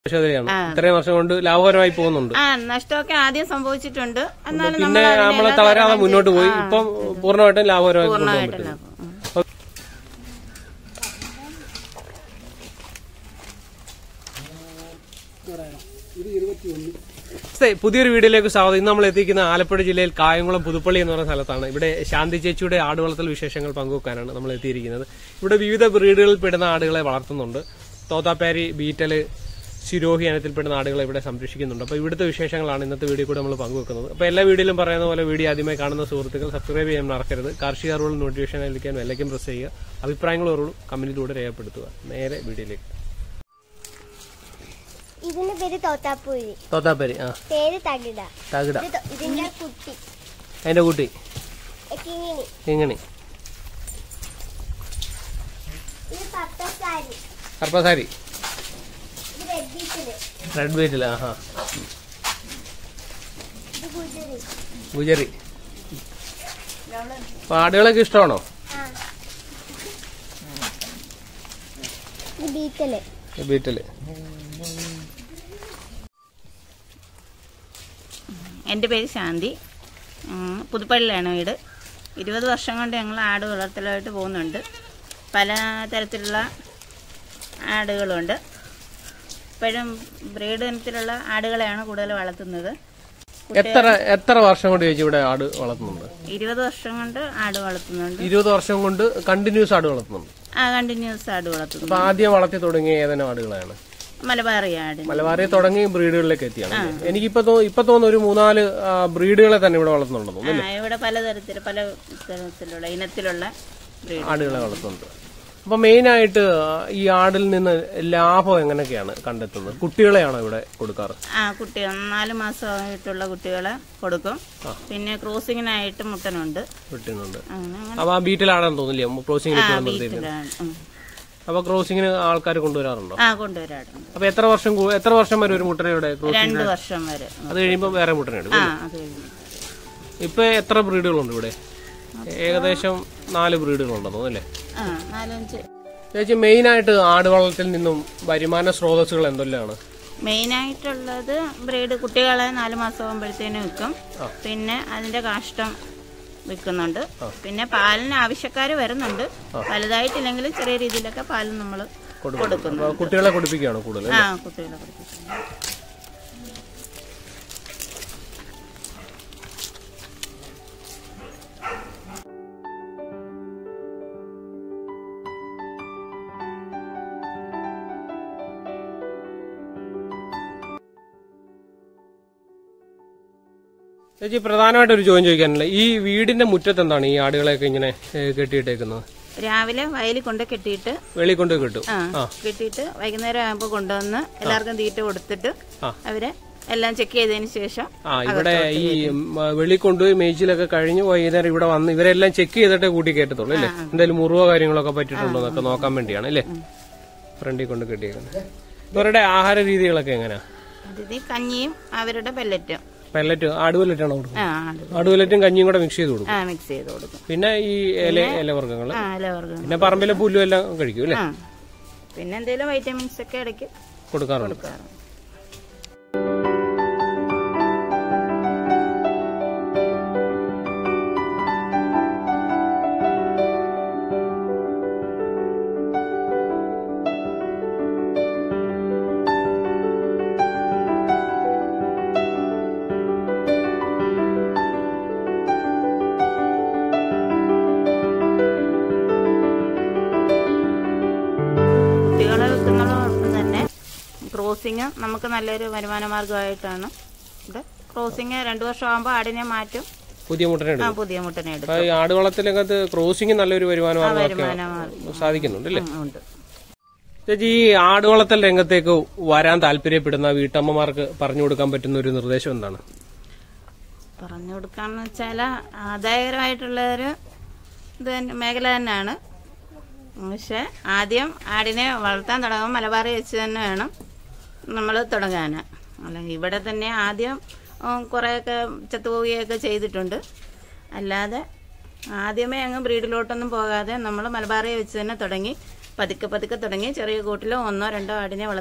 പരിശോധനയാണ് ഇത്രയും വർഷം കൊണ്ട് ലാഭകരമായി പോകുന്നുണ്ട് ആ നഷ്ടമൊക്കെ ആദ്യം സംഭവിച്ചിട്ടുണ്ട് എന്നാലും പിന്നെ നമ്മൾ അതിനെ നമ്മളെ എല്ലാം തളരാതെ തരണം മുന്നോട്ട് ചെയ്ത് പോയി ആ, ഇപ്പം പൂർണ്ണമായിട്ടും ലാഭകരമായി കൊണ്ടുപോകാൻ പൂർണ്ണമായിട്ടല്ല പറ്റും ഉം. നമസ്തേ പുതിയൊരു വീഡിയോയിലേക്ക് സ്വാഗതം ഇന്ന് നമ്മൾ എത്തിക്കുന്ന ആലപ്പുഴ ജില്ലയിൽ കായംകുളം പുതുപ്പള്ളി എന്ന് പറയുന്ന സ്ഥലത്താണ് ഇവിടെ ശാന്തി ചേച്ചിയുടെ ആടുവളർത്തൽ വിശേഷങ്ങൾ പങ്കുവെക്കാനാണ് നമ്മൾ എത്തിയിരിക്കുന്നത് ഇവിടെ വിവിധ ബ്രീഡുകളിൽ പെടുന്ന ആടുകളെ വളർത്തുന്നുണ്ട് തോത്താപ്പാരി ബീറ്റല് ശിരോഹി ഇനത്തിൽപ്പെടുന്ന ആടുകളെ ഇവിടെ സംരക്ഷിക്കുന്നുണ്ട് അപ്പോൾ ഇവിടുത്തെ വിശേഷങ്ങളാണ് ഇന്നത്തെ വീഡിയോ കൂടെ നമ്മൾ പങ്കുവെക്കുന്നത് അപ്പോൾ എല്ലാ വീഡിയോയിലും പറയുന്ന പോലെ വീഡിയോ ആദ്യമായി കാണുന്ന സുഹൃത്തുക്കൾ സബ്സ്ക്രൈബ് ചെയ്യാൻ മറക്കരുത് കാർഷിക അറിവുകൾ നോട്ടിഫിക്കേഷൻ ലഭിക്കാൻ വിലയ്ക്കും പ്രസ് ചെയ്യുക അഭിപ്രായങ്ങൾ അറിവുകളും കമന്റിലൂടെ രേഖപ്പെടുത്തുക നേരെ വീഡിയോയിലേക്ക് ഇതിന്റെ പേര് തോത്താപ്പൂരി തോത്താപ്പാരി ആ പേര് തകിട തകിട ഇത് തൊ- ഇതിന്റെ കുട്ടി അതിന്റെ കുട്ടി കിങ്ങിണി എങ്ങനെ ഇത് പത്തസാരി കർപ്പസാരി ഇത് റെഡ്ബീറ്റില് റെഡ് ബീറ്റിൽ ആഹാ ഇത് ഗുജറി ഗുജറി അപ്പൊ ആടുകളൊക്കെ ഇഷ്ടമാണോ ആ ഇത് ബീറ്റല് ബീറ്റില് എൻ്റെ പേര് ശാന്തി ഉം, പുതുപ്പള്ളിയിലാണ് വീട് ഇരുപത് വർഷം കൊണ്ട് ഞങ്ങൾ ആട് വളർത്തലായിട്ട് പോകുന്നുണ്ട് പല തരത്തിലുള്ള ആടുകളുണ്ട് ഇപ്പോഴും ബ്രീഡ് ഇനത്തിലുള്ള ആടുകളെയാണ് കൂടുതൽ വളർത്തുന്നത് എത്ര എത്ര വർഷം കൊണ്ട് ചേച്ചി ഇവിടെ ആട് വളർത്തുന്നുണ്ട് ഇരുപത് വർഷം കൊണ്ട് ആട് വളർത്തുന്നുണ്ട് ഇരുപത് വർഷം കൊണ്ട് കണ്ടിന്യൂസ് ആട് വളർത്തുന്നുണ്ട് ആ കണ്ടിന്യൂസ് ആട് വളർത്തുന്നു അപ്പൊ ആദ്യം വളർത്തി തുടങ്ങിയ ഏതെങ്കിലും ആടുകളാണ് മലബാറി ആട് മലബാറിയെ തുടങ്ങി ബ്രീഡുകളിലേക്ക് എത്തിയാണ് എനിക്കിപ്പോ തോ- ഇപ്പൊ തോന്നുന്നു ഒരു മൂന്നാല് ആ, ബ്രീഡുകളെ തന്നെ ഇവിടെ വളർത്തുന്നുണ്ടെന്ന് തോന്നുന്നു ആ ഇവിടെ പലതരത്തിൽ പല തരത്തിലുള്ള ഇനത്തിലുള്ള ബ്രീഡ് ആടുകളെ വളർത്തുന്നുണ്ട് അപ്പൊ മെയിൻ ആയിട്ട് ആ, ഈ ആടിൽ നിന്ന് ലാഭം എങ്ങനെയൊക്കെയാണ് കണ്ടെത്തുന്നത് കുട്ടികളെയാണോ ഇവിടെ കൊടുക്കാറ് ആ കുട്ടികൾ നാല് മാസമായിട്ടുള്ള കുട്ടികളെ കൊടുക്കും പിന്നെ ക്രോസിങ്ങിനായിട്ട് മുട്ടനുണ്ട് കിട്ടുന്നുണ്ട് അങ്ങനെ അങ്ങനെ അപ്പൊ ആ ബീറ്റിലാണെന്ന് തോന്നില്ലേ ക്രോസിംഗിൽ ആ നിർത്തിയിട്ട് വീട്ടിലാണ് ഉം. അപ്പൊ ക്രോസിങ്ങിന് ആൾക്കാർ കൊണ്ടുവരാറുണ്ടോ ആ കൊണ്ടുവരാറുണ്ട് അപ്പൊ എത്ര വർഷം കൂ- എത്ര വർഷം വരെ ഒരു മുട്ടനെ ഇവിടെ ക്രോസിംഗ് രണ്ട് വർഷം വരെ ഉം. അത് കഴിയുമ്പോ വേറെ മുട്ടനെ എടുക്കും ആ അത് കഴിഞ്ഞു ഇപ്പൊ എത്ര ബ്രീഡുകളുണ്ട് ഇവിടെ ഏകദേശം നാല് ബ്രീഡുകളുണ്ടെന്ന് തോന്നുന്നു അല്ലേ ആ നാലഞ്ച് ചേച്ചി മെയിൻ ആയിട്ട് ആട് വളർത്തൽ നിന്നും വരുമാന സ്രോതസ്സുകൾ എന്തെല്ലാമാണ് മെയിനായിട്ടുള്ളത് ബ്രീഡ് കുട്ടികളെ നാല് മാസം ആകുമ്പോഴത്തേനും വിൽക്കും പിന്നെ അതിന്റെ കാഷ്ടം വിൽക്കുന്നുണ്ട് പിന്നെ പാലിന് ആവശ്യക്കാർ വരുന്നുണ്ട് വലുതായിട്ടില്ലെങ്കിലും ചെറിയ രീതിയിലൊക്കെ പാൽ നമ്മൾ കൊടുക്കുന്നു അപ്പൊ കുട്ടികളെ കുടിപ്പിക്കുകയാണ് കൂടുതൽ ആ കുട്ടികളെ പഠിപ്പിക്കുന്നു ചേച്ചി പ്രധാനമായിട്ട് ഒരു ചോദ്യം ചോദിക്കാനില്ല ഈ വീടിന്റെ മുറ്റത്ത് എന്താണ് ഈ ആടുകളെയൊക്കെ ഇങ്ങനെ ഏ, കെട്ടിയിട്ടേക്കുന്നത് രാവിലെ വയലിൽ കൊണ്ട് കെട്ടിയിട്ട് വെളിയിൽ കൊണ്ട് കിട്ടും ആ ആ കെട്ടിയിട്ട് വൈകുന്നേരം ആകുമ്പോൾ കൊണ്ടുവന്ന് എല്ലാവർക്കും തീറ്റ കൊടുത്തിട്ട് ആ. അവരെ എല്ലാം ചെക്ക് ചെയ്തതിന് ശേഷം ആ ഇവിടെ ഈ വെളി കൊണ്ടുപോയി മേച്ചിലൊക്കെ കഴിഞ്ഞ് വൈകുന്നേരം ഇവിടെ വന്ന് ഇവരെല്ലാം ചെക്ക് ചെയ്തിട്ടേ കൂട്ടി കയറ്റത്തുള്ളൂ അല്ലേ എന്തെങ്കിലും മുറിവോ കാര്യങ്ങളൊക്കെ പറ്റിയിട്ടുണ്ടോ എന്നൊക്കെ നോക്കാൻ വേണ്ടിയാണ് അല്ലേ ഫ്രണ്ടിൽ കൊണ്ട് കെട്ടിയേക്കുന്നത് ഇവരുടെ ആഹാര രീതികളൊക്കെ എങ്ങനെയാ അതിഥി കഞ്ഞിയും അവരുടെ പെല്ലറ്റും പെല്ലറ്റ് ആടുപെല്ലറ്റാണോ കൊടുക്കുന്നത് ആ ആട്. ആടുപെല്ലറ്റും കഞ്ഞിയും കൂടെ മിക്സ് ചെയ്ത് കൊടുക്കും ആ മിക്സ് ചെയ്ത് കൊടുക്കും പിന്നെ ഈ ഇല ഇലവർഗ്ഗങ്ങള് ആ എല്ലാവർക്കും പിന്നെ പറമ്പിലെ പുല്ലും എല്ലാം കഴിക്കും അല്ലേ ആ പിന്നെ എന്തെങ്കിലും വൈറ്റമിൻസ് ഒക്കെ ഇടയ്ക്ക് കൊടുക്കാറുണ്ട് കൊടുക്കാറുണ്ട് കുട്ടികളെ വിൽക്കുന്നതോടൊപ്പം തന്നെ ക്രോസിങ് നമുക്ക് നല്ലൊരു വരുമാന മാർഗമായിട്ടാണ് ഇത് ക്രോസിങ് രണ്ടു വർഷം ആകുമ്പോൾ ആടിനെ മാറ്റും പുതിയ മുട്ടനെ ആ എടുക്കും പുതിയ മുട്ടനെ എടുക്കും അപ്പൊ ഈ ആട് വളർത്തലകത്ത് ക്രോസിംഗ് നല്ലൊരു വരുമാന മാർഗ്ഗമൊക്കെ വരുമാന മാർഗം സാധിക്കുന്നുണ്ട് അല്ലേ ഉം, ഉണ്ട് ചേച്ചി ഈ ആട് വളർത്തൽ രംഗത്തേക്ക് വരാൻ താല്പര്യപ്പെടുന്ന വീട്ടമ്മമാർക്ക് പറഞ്ഞു കൊടുക്കാൻ പറ്റുന്ന ഒരു നിർദ്ദേശം എന്താണ് പറഞ്ഞു കൊടുക്കാന്ന് വെച്ചാൽ ആദായകരമായിട്ടുള്ളൊരു ഇത് തന്നെ- മേഖല തന്നെയാണ് പക്ഷെ ആദ്യം ആടിനെ വളർത്താൻ തുടങ്ങുമ്പോൾ മലബാറി വെച്ച് തന്നെ വേണം നമ്മൾ തുടങ്ങാൻ അല്ലെങ്കിൽ ഇവിടെ തന്നെ ആദ്യം ഉം, കുറേയൊക്കെ ചത്തുപോവുകയൊക്കെ ചെയ്തിട്ടുണ്ട് അല്ലാതെ ആദ്യമേ അങ്ങ് ബ്രീഡിലോട്ടൊന്നും പോകാതെ നമ്മൾ മലബാറിയെ വെച്ച് തന്നെ തുടങ്ങി പതുക്കെ പതുക്കെ തുടങ്ങി ചെറിയ കൂട്ടിലോ ഒന്നോ രണ്ടോ ആടിനെ വളർത്തി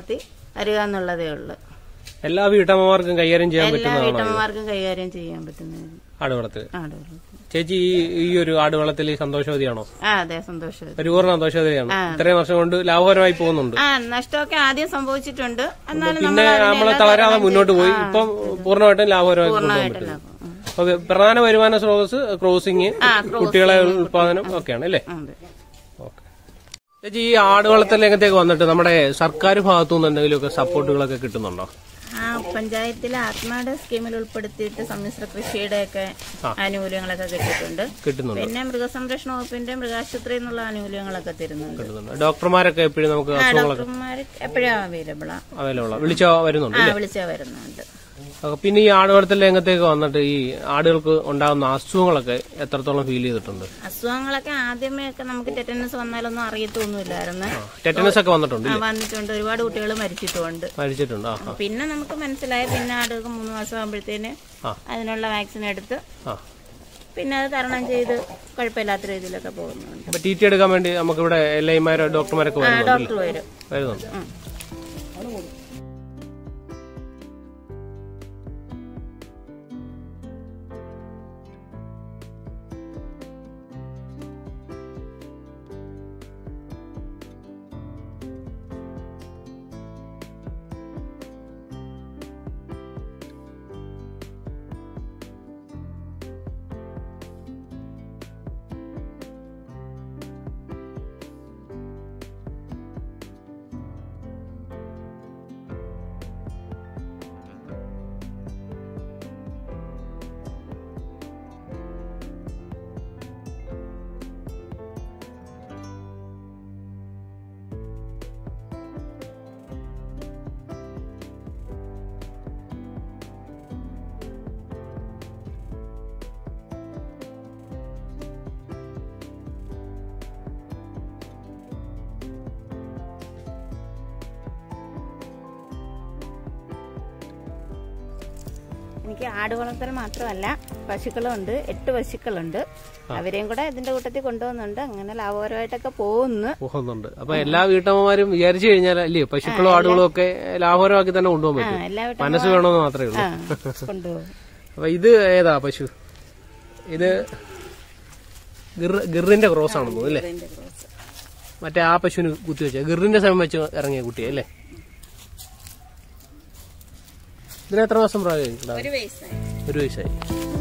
വരിക എന്നുള്ളതേ ഉള്ളൂ എല്ലാ വീട്ടമ്മമാർക്കും കൈകാര്യം ചെയ്യാൻ എല്ലാ പറ്റുന്നതാണോ വീട്ടമ്മമാർക്കും കൈകാര്യം ചെയ്യാൻ പറ്റുന്ന ആടുവളത്തിൽ ആടുകൾ ചേച്ചി ഈ ഈ ഒരു ആടുവളത്തിൽ സന്തോഷവതിയാണോ ആ അതെ സന്തോഷം പരിപൂർണ്ണ സന്തോഷവതിയാണ് ഇത്രയും വർഷം കൊണ്ട് ലാഭകരമായി പോകുന്നുണ്ട് ആ നഷ്ടമൊക്കെ ആദ്യം സംഭവിച്ചിട്ടുണ്ട് എന്നാലും പിന്നെ നമ്മൾ നമ്മളെ തളരാതെ മുന്നോട്ട് പോയി ഇപ്പം പൂർണ്ണമായിട്ടും ലാഭകരമായി കൊണ്ടുപോകാൻ പറ്റും ലാഭം ഉം. ഓക്കെ പ്രധാന വരുമാന സ്രോതസ് ക്രോസിംഗ് കുട്ടികളെ ഉൽപാദനം ഒക്കെയാണ് അല്ലേ ഉണ്ട് ഓക്കെ ചേച്ചി ഈ ആടുവളർത്തൽ രംഗത്തേക്ക് വന്നിട്ട് നമ്മുടെ സർക്കാർ ഭാഗത്തുനിന്ന് എന്തെങ്കിലുമൊക്കെ സപ്പോർട്ടുകളൊക്കെ കിട്ടുന്നുണ്ടോ ആ പഞ്ചായത്തിലെ ആത്മാടെ സ്കീമിൽ ഉൾപ്പെടുത്തിയിട്ട് സമ്മിശ്ര കൃഷിയുടെ ഒക്കെ ആനുകൂല്യങ്ങളൊക്കെ കിട്ടിയിട്ടുണ്ട് കിട്ടുന്നുണ്ട് പിന്നെ മൃഗസംരക്ഷണ വകുപ്പിന്റെ മൃഗാശുപത്രി എന്നുള്ള ആനുകൂല്യങ്ങളൊക്കെ തരുന്നുണ്ട് കിട്ടുന്നുണ്ട് ഡോക്ടർമാരൊക്കെ എപ്പോഴും നമുക്ക് ആ അസുഖങ്ങളൊക്കെ ഡോക്ടർമാർ എപ്പോഴും അവൈലബിളാ അവൈലബിൾ വിളിച്ചോ വരുന്നുണ്ട് ആ വിളിച്ചാ വരുന്നുണ്ട് അപ്പൊ പിന്നെ ഈ ആടുവളർത്തൽ രംഗത്തേക്ക് വന്നിട്ട് ഈ ആടുകൾക്ക് ഉണ്ടാകുന്ന അസുഖങ്ങളൊക്കെ എത്രത്തോളം ഫീൽ ചെയ്തിട്ടുണ്ട് അസുഖങ്ങളൊക്കെ ആദ്യമേ ഒക്കെ നമുക്ക് ടെറ്റനസ് വന്നാലൊന്നും അറിയത്തൊന്നുമില്ലായിരുന്നു ടെറ്റനസ് ഒക്കെ വന്നിട്ടുണ്ട് ആ, വന്നിട്ടുണ്ട് ഒരുപാട് കുട്ടികൾ മരിച്ചിട്ടുമുണ്ട് മരിച്ചിട്ടുണ്ട് ആ ആ പിന്നെ നമുക്ക് മനസ്സിലായി പിന്നെ ആടുകൾക്ക് മൂന്ന് മാസം ആകുമ്പോഴത്തേന് ആ. അതിനുള്ള വാക്സിൻ എടുത്ത് ആ പിന്നെ അത് തരണം ചെയ്ത് കുഴപ്പമില്ലാത്ത രീതിയിലൊക്കെ പോകുന്നുണ്ട് അപ്പൊ ടി ടി എടുക്കാൻ വേണ്ടി നമുക്കിവിടെ എൽ ഐമാരോ ഡോക്ടർമാരൊക്കെ ആ വരുന്നുണ്ട് ഡോക്ടർ വരും വരുന്നുണ്ട് ഉം. എനിക്ക് ആട് വളർത്തൽ മാത്രമല്ല പശുക്കളും ഉണ്ട് എട്ട് പശുക്കളുണ്ട് അവരെയും കൂടെ ഇതിന്റെ കൂട്ടത്തിൽ കൊണ്ടുപോകുന്നുണ്ട് അങ്ങനെ ലാഭകരമായിട്ടൊക്കെ പോകുന്നു പോകുന്നുണ്ട് അപ്പൊ എല്ലാ വീട്ടമ്മമാരും വിചാരിച്ചു കഴിഞ്ഞാൽ അല്ലേ പശുക്കളും ആടുകളും ഒക്കെ ലാഭകരമാക്കി തന്നെ കൊണ്ടുപോകാൻ ആ പറ്റും എല്ലാ വീട്ടും മനസ്സ് വേണമെന്ന് മാത്രമേ ഉള്ളൂ ആ കൊണ്ടുപോകും അപ്പൊ ഇത് ഏതാ പശു ഇത് ഗിർ- ഗിറിന്റെ ക്രോസ് ആണെന്ന് തോന്നുന്നു അല്ലേ ഇതിന്റെ ക്രോസ്. മറ്റേ ആ പശുവിന് കുത്തിവെച്ച ഗിറിന്റെ സമയം വെച്ച് ഇറങ്ങിയ കുട്ടിയെ അല്ലേ ഇതിന് എത്ര മാസം പ്രായം ഒരു വയസ്സായി ഒരു വയസ്സായി